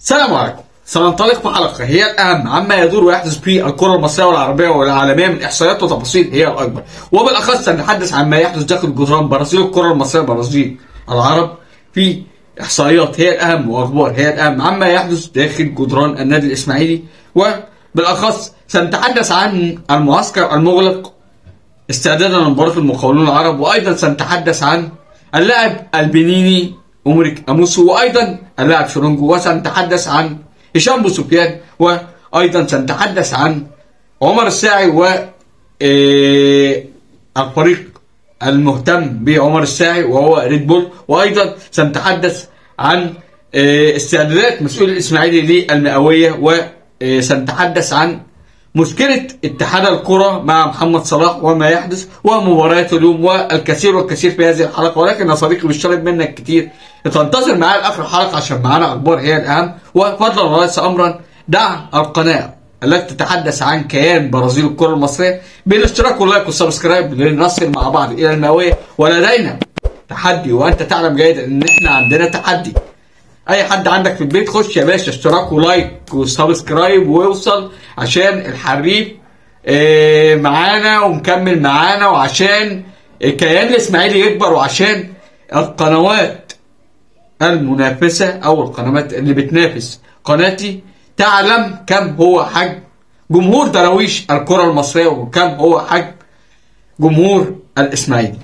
السلام عليكم سننطلق في حلقة هي الأهم عما يدور ويحدث في الكرة المصرية والعربية والعالمية من إحصائيات وتفاصيل هي الأكبر وبالأخص سنتحدث عن ما يحدث داخل جدران برازيل الكرة المصرية برازيل العرب في إحصائيات هي الأهم وأخبار هي الأهم عما يحدث داخل جدران النادي الإسماعيلي وبالأخص سنتحدث عن المعسكر المغلق استعدادا لمباراة المقاولون العرب وأيضا سنتحدث عن اللاعب البنيني أمريك أموسو وأيضا اللاعب شرونجو وسنتحدث عن هشام بو سفيان وأيضا سنتحدث عن عمر الساعي و آه، الفريق المهتم بعمر الساعي وهو ريد بول وأيضا سنتحدث عن آه، استعدادات مسؤول الإسماعيلي للمئوية وسنتحدث عن مشكلة اتحاد الكرة مع محمد صلاح وما يحدث ومباريات اليوم والكثير والكثير في هذه الحلقة ولكن يا صديقي مش طالب منك كتير تنتظر معايا لآخر الحلقة عشان معانا أخبار هي الأهم وفضلا وليس أمرا دع القناة التي تتحدث عن كيان برازيل الكرة المصرية بالاشتراك واللايك والسبسكرايب لنصل مع بعض إلى المئوية ولدينا تحدي وأنت تعلم جيدا إن إحنا عندنا تحدي اي حد عندك في البيت خش يا باشا اشتراك ولايك وسبسكرايب ويوصل عشان الحريف آه، معانا ومكمل معانا وعشان الكيان الاسماعيلي يكبر وعشان القنوات المنافسة او القنوات اللي بتنافس قناتي تعلم كم هو حجم جمهور دراويش الكرة المصرية وكم هو حجم جمهور الاسماعيلي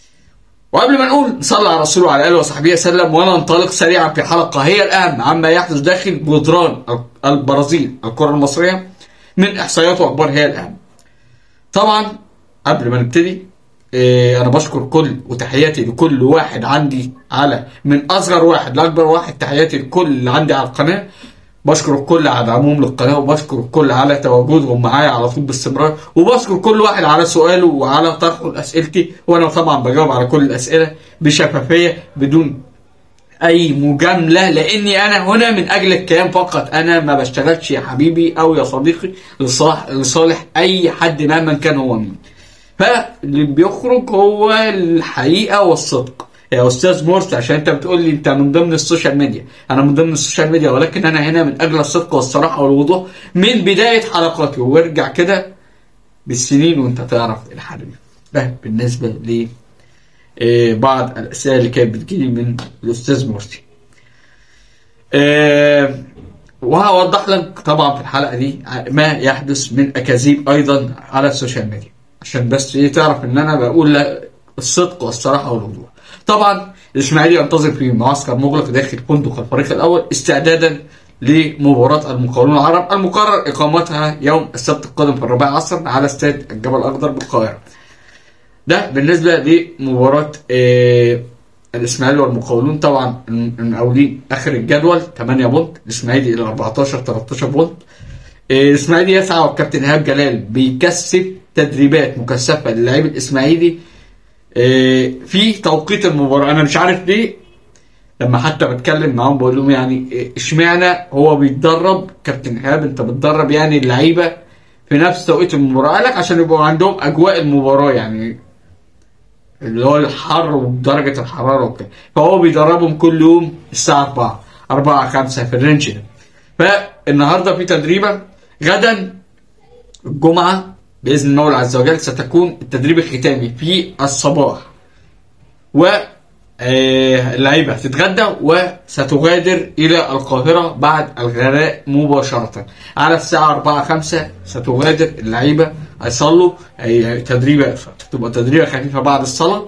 وقبل ما نقول نصلي على رسوله وعلى اله وصحبه وسلم وننطلق سريعا في حلقه هي الاهم عما يحدث داخل جدران البرازيل الكره المصريه من احصائيات واخبار هي الاهم. طبعا قبل ما نبتدي إيه انا بشكر كل وتحياتي لكل واحد عندي على من اصغر واحد لاكبر واحد تحياتي لكل اللي عندي على القناه بشكر الكل على دعمهم للقناه وبشكر الكل على تواجدهم معايا على طول باستمرار وبشكر كل واحد على سؤاله وعلى طرحه لاسئلتي وانا طبعا بجاوب على كل الاسئله بشفافيه بدون اي مجامله لاني انا هنا من اجل الكيان فقط انا ما بشتغلش يا حبيبي او يا صديقي لصالح لصالح اي حد مهما كان هو مين فاللي بيخرج هو الحقيقه والصدق يا استاذ مرسي عشان انت بتقول لي انت من ضمن السوشيال ميديا انا من ضمن السوشيال ميديا ولكن انا هنا من اجل الصدق والصراحه والوضوح من بدايه حلقاتي وارجع كده بالسنين وانت تعرف الحريف ده بالنسبه ل آه، بعض الاسئله اللي كانت بتجيلي من الاستاذ مرسي آه، وهوضح لك طبعا في الحلقه دي ما يحدث من اكاذيب ايضا على السوشيال ميديا عشان بس ايه تعرف ان انا بقول لك الصدق والصراحه والوضوح طبعا الاسماعيلي ينتظر في معسكر مغلق داخل فندق الفريق الاول استعدادا لمباراة المقاولون العرب المقرر اقامتها يوم السبت القادم في الرابع عصرا على استاد الجبل الاخضر بالقاهره. ده بالنسبه لمباراة آه الاسماعيلي والمقاولون طبعا المقاولين اخر الجدول 8 بونت الاسماعيلي الى 14 13 بونت آه الاسماعيلي يسعى والكابتن ايهاب جلال بيكثف تدريبات مكثفه للاعيب الاسماعيلي آه، في توقيت المباراه انا مش عارف ليه لما حتى بتكلم معاهم بقول لهم يعني آه، اشمعنى هو بيتدرب كابتن ايهاب انت بتدرب يعني اللعيبه في نفس توقيت المباراه قال لك عشان يبقوا عندهم اجواء المباراه يعني اللي هو الحر ودرجه الحراره وكده فهو بيدربهم كل يوم الساعه 4 4 5 في الرينج ده فالنهارده في تدريبه غدا الجمعه باذن الله عز وجل ستكون التدريب الختامي في الصباح و آه، اللعيبه هتتغدى وستغادر الى القاهره بعد الغداء مباشره على الساعه 4 5 ستغادر اللعيبه هيصلوا هي تدريبه تبقى تدريبه خفيفه بعد الصلاه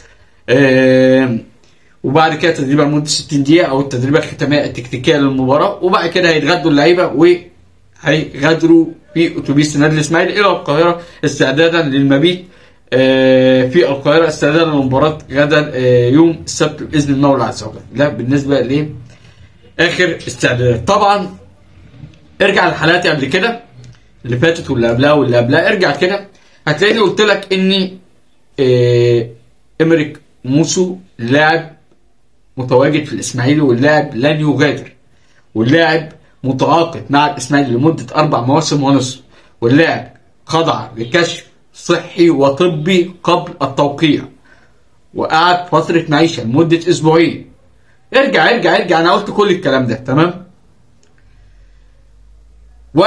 آه، وبعد كده تدريبه لمده 60 دقيقه او التدريبه الختاميه التكتيكيه للمباراه وبعد كده هيتغدوا اللعيبه وهيغادروا في اتوبيس النادي الاسماعيلي الى القاهره استعدادا للمبيت آه، في القاهره استعدادا لمباراه غدا آه، يوم السبت باذن الله عز وجل ده بالنسبه ل اخر استعدادات طبعا ارجع لحلقاتي قبل كده اللي فاتت واللي قبلها واللي قبلها ارجع كده هتلاقيني قلت لك اني آه، امريك موسو لاعب متواجد في الاسماعيلي واللاعب لن يغادر واللاعب متعاقد مع الاسماعيلي لمده اربع مواسم ونصف واللاعب خضع لكشف صحي وطبي قبل التوقيع وقعد فتره معيشه لمده اسبوعين ارجع ارجع ارجع انا قلت كل الكلام ده تمام و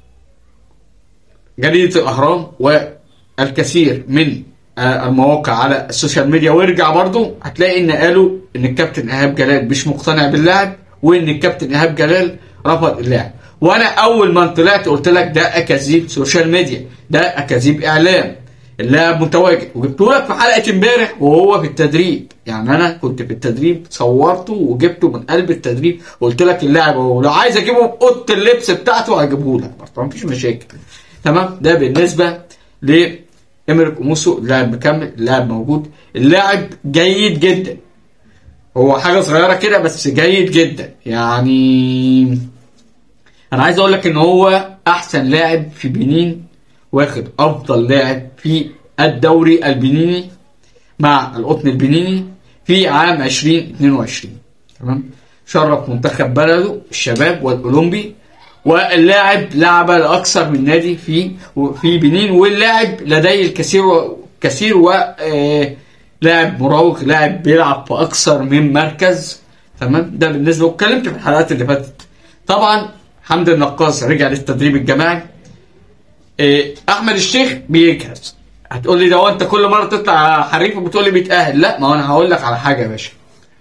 جريدة الأهرام والكثير من آه، المواقع على السوشيال ميديا وارجع برضو هتلاقي ان قالوا ان الكابتن ايهاب جلال مش مقتنع باللاعب وان الكابتن ايهاب جلال رفض اللاعب وانا اول ما طلعت قلت لك ده اكاذيب سوشيال ميديا ده اكاذيب اعلام اللاعب متواجد وجبته لك في حلقه امبارح وهو في التدريب يعني انا كنت في التدريب صورته وجبته من قلب التدريب وقلت لك اللاعب هو لو عايز اجيبه باوضه اللبس بتاعته هجيبه لك برضه مفيش مشاكل تمام ده بالنسبه ل امريك اوموسو اللاعب مكمل اللاعب موجود اللاعب جيد جدا هو حاجه صغيره كده بس جيد جدا يعني انا عايز اقول لك ان هو احسن لاعب في بنين واخد افضل لاعب في الدوري البنيني مع القطن البنيني في عام 2022 تمام شرف منتخب بلده الشباب والاولمبي واللاعب لعب لاكثر من نادي في في بنين واللاعب لديه الكثير كثير و آه، لاعب مراوغ لاعب بيلعب في اكثر من مركز تمام ده بالنسبه واتكلمت في الحلقات اللي فاتت طبعا حمد النقاص رجع للتدريب الجماعي إيه، احمد الشيخ بيجهز هتقول لي ده انت كل مره تطلع حريف وبتقول لي بيتاهل لا ما هو انا هقول لك على حاجه يا باشا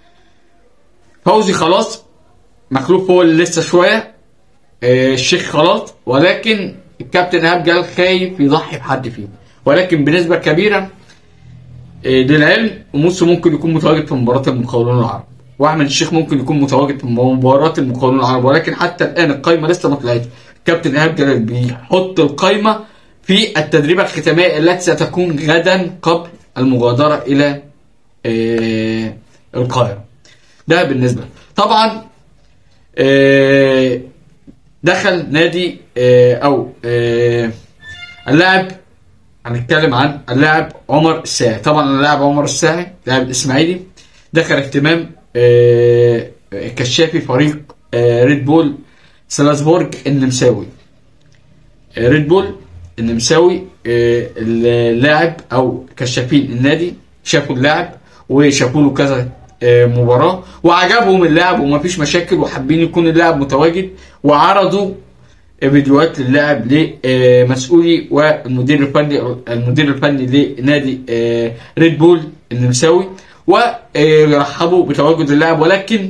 فوزي خلاص مخلوف هو اللي لسه شويه إيه، الشيخ خلاص ولكن الكابتن ايهاب جلال خايف يضحي بحد فيهم ولكن بنسبه كبيره إيه، للعلم موسى ممكن يكون متواجد في مباراه المقاولون العرب واحمد الشيخ ممكن يكون متواجد في مباراه المقاولون العرب ولكن حتى الان القائمه لسه ما طلعتش كابتن ايهاب جلال بيحط القائمه في التدريبه الختاميه التي ستكون غدا قبل المغادره الى آه، القاهره ده بالنسبه طبعا آه، دخل نادي آه، او آه، اللاعب هنتكلم عن اللاعب عمر الساعي طبعا اللاعب عمر الساعي لاعب الاسماعيلي دخل اهتمام آه، كشافي فريق آه، ريد بول سلاسبورج النمساوي آه، ريد بول النمساوي آه، اللاعب او كشافين النادي شافوا اللاعب وشافوا له كذا آه، مباراه وعجبهم اللاعب ومفيش مشاكل وحابين يكون اللاعب متواجد وعرضوا فيديوهات للاعب لمسؤولي والمدير الفني المدير الفني لنادي آه، ريد بول النمساوي ورحبوا بتواجد اللاعب ولكن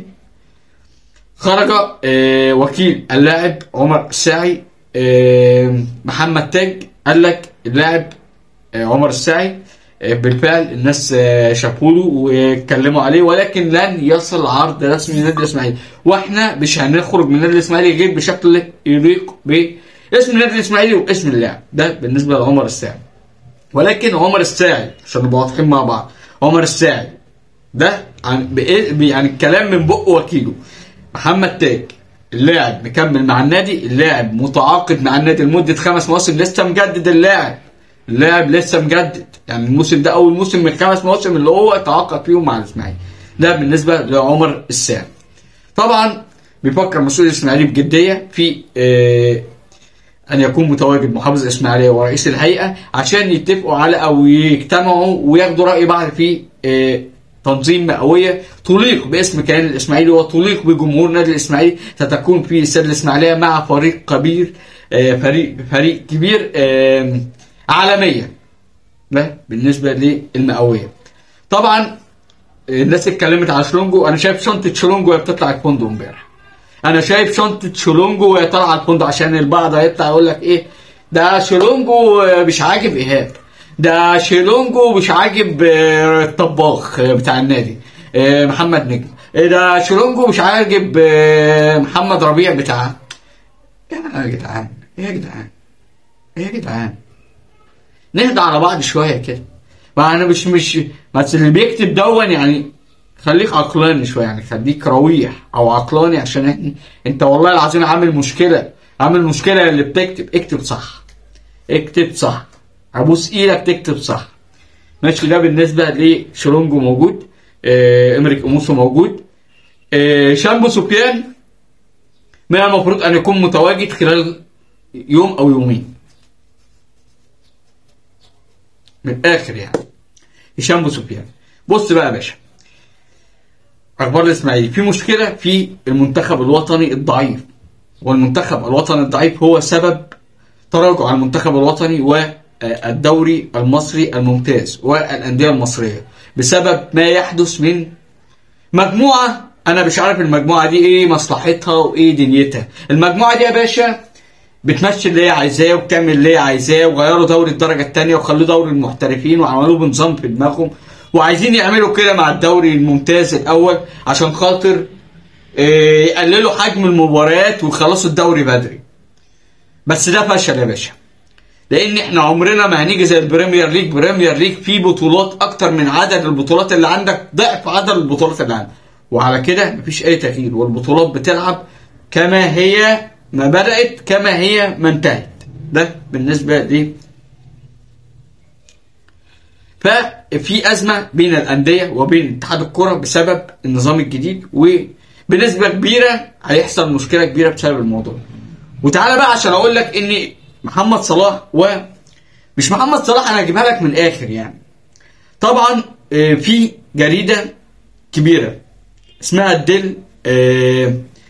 خرج آه، وكيل اللاعب عمر الساعي آه، محمد تاج قال لك اللاعب آه، عمر الساعي آه، بالفعل الناس آه، شافوا له واتكلموا عليه ولكن لن يصل عرض رسمي للنادي الاسماعيلي واحنا مش هنخرج من النادي الاسماعيلي غير بشكل يليق باسم النادي الاسماعيلي واسم اللاعب ده بالنسبه لعمر الساعي ولكن عمر الساعي عشان نبقى واضحين مع بعض عمر الساعي ده عن بإيه- يعني الكلام من بق وكيله محمد تاج اللاعب مكمل مع النادي اللاعب متعاقد مع النادي لمده خمس مواسم لسه مجدد اللاعب اللاعب لسه مجدد يعني الموسم ده اول موسم من خمس مواسم اللي هو تعاقد فيهم مع الاسماعيلي ده بالنسبه لعمر الساعي طبعا بيفكر مسؤول الاسماعيلي بجديه في آه ان يكون متواجد محافظ الاسماعيليه ورئيس الهيئه عشان يتفقوا على او يجتمعوا وياخدوا راي بعض في آه، تنظيم مئويه تليق باسم كيان الاسماعيلي وتليق بجمهور نادي الاسماعيلي ستكون في استاد الاسماعيليه مع فريق كبير آه، فريق فريق كبير آه، عالميا ده بالنسبه للمئويه طبعا الناس اتكلمت على شلونجو انا شايف شنطه شلونجو وهي بتطلع الفندق امبارح انا شايف شنطه شلونجو وهي طالعه الفندق عشان البعض هيطلع يقول لك ايه ده شلونجو مش عاجب ايهاب ده شلونجو مش عاجب آه، الطباخ آه، بتاع النادي آه، محمد نجم إيه ده شلونجو مش عاجب آه، محمد ربيع بتاع يا جدعان يا جدعان يا جدعان نهدى على بعض شويه كده ما انا مش مش بس اللي بيكتب دون يعني خليك عقلاني شويه يعني خليك رويح او عقلاني عشان احنا انت والله العظيم عامل مشكله عامل مشكله اللي بتكتب اكتب صح اكتب صح ابوس ايدك تكتب صح ماشي ده بالنسبه لشلونجو موجود آه امريك اموسو موجود آه شامبو سوبيان من المفروض ان يكون متواجد خلال يوم او يومين من الاخر يعني هشام ابو سفيان بص بقى يا باشا اخبار الاسماعيلي في مشكله في المنتخب الوطني الضعيف والمنتخب الوطني الضعيف هو سبب تراجع المنتخب الوطني والدوري المصري الممتاز والأندية المصرية بسبب ما يحدث من مجموعة أنا مش عارف المجموعة دي إيه مصلحتها وإيه دنيتها المجموعة دي يا باشا بتمشي اللي هي عايزاه وبتعمل اللي هي عايزاه وغيروا دوري الدرجة الثانية وخلوه دوري المحترفين وعملوه بنظام في دماغهم وعايزين يعملوا كده مع الدوري الممتاز الأول عشان خاطر آه، يقللوا حجم المباريات ويخلصوا الدوري بدري بس ده فشل يا باشا لان احنا عمرنا ما هنيجي زي البريمير ليج بريمير ليج فيه بطولات اكتر من عدد البطولات اللي عندك ضعف عدد البطولات اللي عندك وعلى كده مفيش اي تغيير والبطولات بتلعب كما هي ما بدأت كما هي ما انتهت ده بالنسبة لي ففي أزمة بين الأندية وبين اتحاد الكرة بسبب النظام الجديد وبنسبة كبيرة هيحصل مشكلة كبيرة بسبب الموضوع وتعالى بقى عشان أقول لك إن محمد صلاح و مش محمد صلاح أنا هجيبها لك من الآخر يعني طبعا آه، في جريدة كبيرة اسمها الدل آه،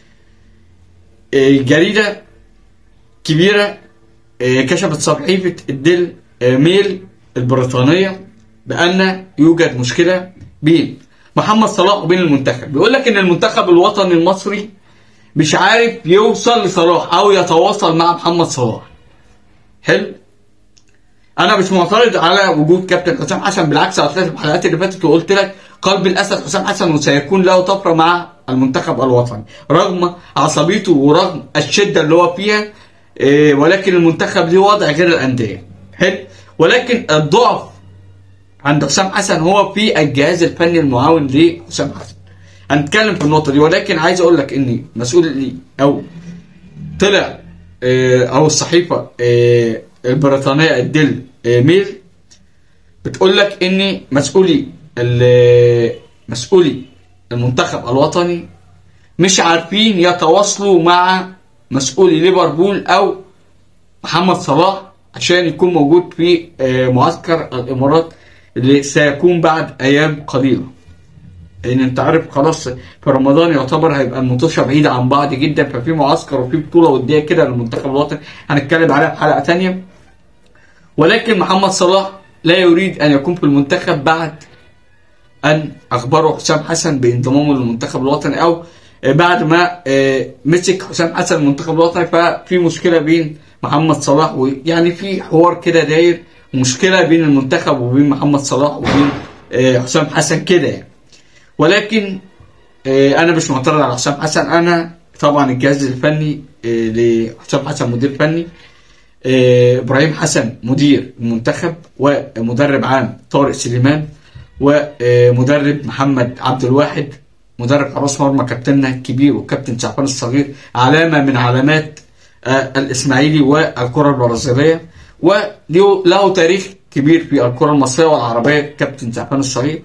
آه، جريدة كبيرة آه، كشفت صحيفة الدل آه، ميل البريطانية بأن يوجد مشكلة بين محمد صلاح وبين المنتخب بيقول لك إن المنتخب الوطني المصري مش عارف يوصل لصلاح أو يتواصل مع محمد صلاح حلو انا مش معترض على وجود كابتن حسام حسن بالعكس انا طلعت في الحلقات اللي فاتت وقلت لك قلب الاسد حسام حسن وسيكون له طفره مع المنتخب الوطني رغم عصبيته ورغم الشده اللي هو فيها إيه، ولكن المنتخب ليه وضع غير الانديه حلو ولكن الضعف عند حسام حسن هو في الجهاز الفني المعاون لحسام حسن هنتكلم في النقطه دي ولكن عايز اقول لك ان مسؤول لي او طلع آه، او الصحيفه آه، البريطانيه الديل آه، ميل بتقول لك ان مسؤولي ال- مسؤولي المنتخب الوطني مش عارفين يتواصلوا مع مسؤولي ليفربول او محمد صلاح عشان يكون موجود في آه، معسكر الامارات اللي سيكون بعد ايام قليله لان انت عارف خلاص في رمضان يعتبر هيبقى المنتوشه بعيده عن بعض جدا ففي معسكر وفي بطوله وديه كده للمنتخب الوطني هنتكلم عليها في حلقه تانية ولكن محمد صلاح لا يريد ان يكون في المنتخب بعد ان اخبره حسام حسن بانضمامه للمنتخب الوطني او بعد ما آه، مسك حسام حسن المنتخب الوطني ففي مشكله بين محمد صلاح ويعني في حوار كده داير مشكله بين المنتخب وبين محمد صلاح وبين آه، حسام حسن كده يعني ولكن آه، انا مش معترض على حسام حسن انا طبعا الجهاز الفني آه، لحسام حسن مدير فني آه، ابراهيم حسن مدير المنتخب ومدرب عام طارق سليمان ومدرب محمد عبد الواحد مدرب حراس مرمى كابتننا الكبير وكابتن شعبان الصغير علامه من علامات آه، الاسماعيلي والكره البرازيليه وله له تاريخ كبير في الكره المصريه والعربيه كابتن شعبان الصغير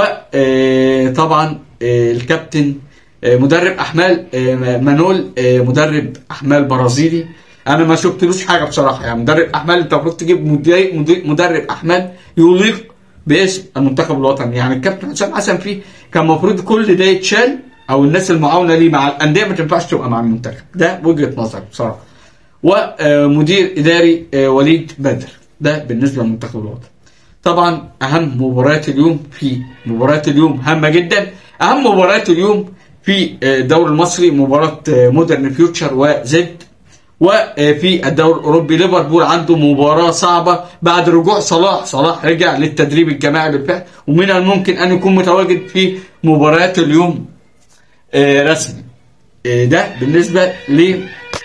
وطبعا الكابتن آه، مدرب احمال آه، مانول آه، مدرب احمال برازيلي انا ما شفتلوش حاجه بصراحه يعني مدرب احمال انت المفروض تجيب مدي- مدي- مدرب احمال يليق باسم المنتخب الوطني يعني الكابتن حسام حسن فيه كان المفروض كل ده يتشال او الناس المعاونه ليه مع الانديه ما تنفعش تبقى مع المنتخب ده وجهه نظري بصراحه ومدير اداري آه، وليد بدر ده بالنسبه للمنتخب الوطني طبعا اهم مباريات اليوم في مباريات اليوم هامه جدا اهم مباريات اليوم في آه، الدوري المصري مباراه آه، مودرن فيوتشر وزد وفي الدوري الاوروبي ليفربول عنده مباراه صعبه بعد رجوع صلاح صلاح رجع للتدريب الجماعي بالفعل ومن الممكن ان يكون متواجد في مباريات اليوم آه، رسمي آه، ده بالنسبه ل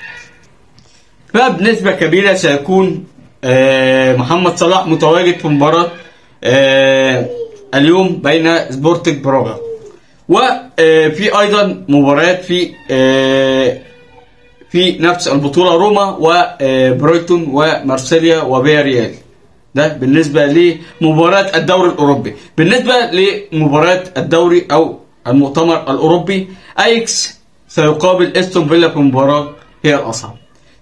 فبنسبة كبيرة سيكون آه، محمد صلاح متواجد في مباراة آه، اليوم بين سبورتنج براغا وفي أيضا مباريات في آه، في نفس البطولة روما وبرايتون ومارسيليا وبياريال ده بالنسبة لمباراة الدوري الأوروبي بالنسبة لمباراة الدوري أو المؤتمر الأوروبي أيكس سيقابل استون فيلا في مباراة هي الأصعب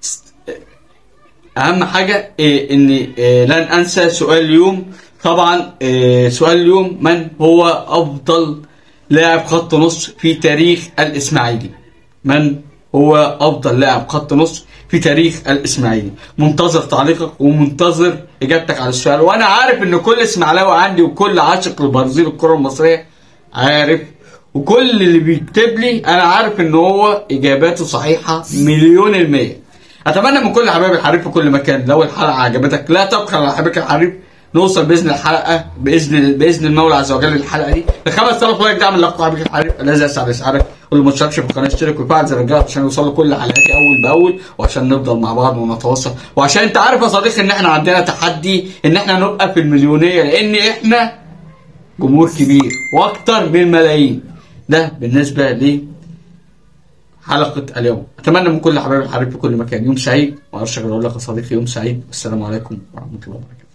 اهم حاجه إيه ان إيه لن انسى سؤال اليوم طبعا إيه سؤال اليوم من هو افضل لاعب خط نص في تاريخ الاسماعيلي من هو افضل لاعب خط نص في تاريخ الاسماعيلي منتظر تعليقك ومنتظر اجابتك على السؤال وانا عارف ان كل اسماعيلاوي عندي وكل عاشق لبرازيل الكره المصريه عارف وكل اللي بيكتب لي انا عارف ان هو اجاباته صحيحه مليون المية اتمنى من كل حبايب الحريف في كل مكان لو الحلقه عجبتك لا تبخل على حبيبك الحريف نوصل باذن الحلقه باذن باذن المولى عز وجل الحلقه دي ل 5000 لايك دعم لقب حبيبك الحريف الذي يسعد يسعدك واللي ما اشتركش في القناه اشترك وفعل زر الجرس عشان يوصل له كل حلقاتي اول باول وعشان نفضل مع بعض ونتواصل وعشان انت عارف يا صديقي ان احنا عندنا تحدي ان احنا نبقى في المليونيه لان احنا جمهور كبير واكتر من ملايين ده بالنسبه ل حلقه اليوم اتمنى من كل حبايب الحبيب في كل مكان يوم سعيد وارشد اقول لك يا صديقي يوم سعيد والسلام عليكم ورحمه الله وبركاته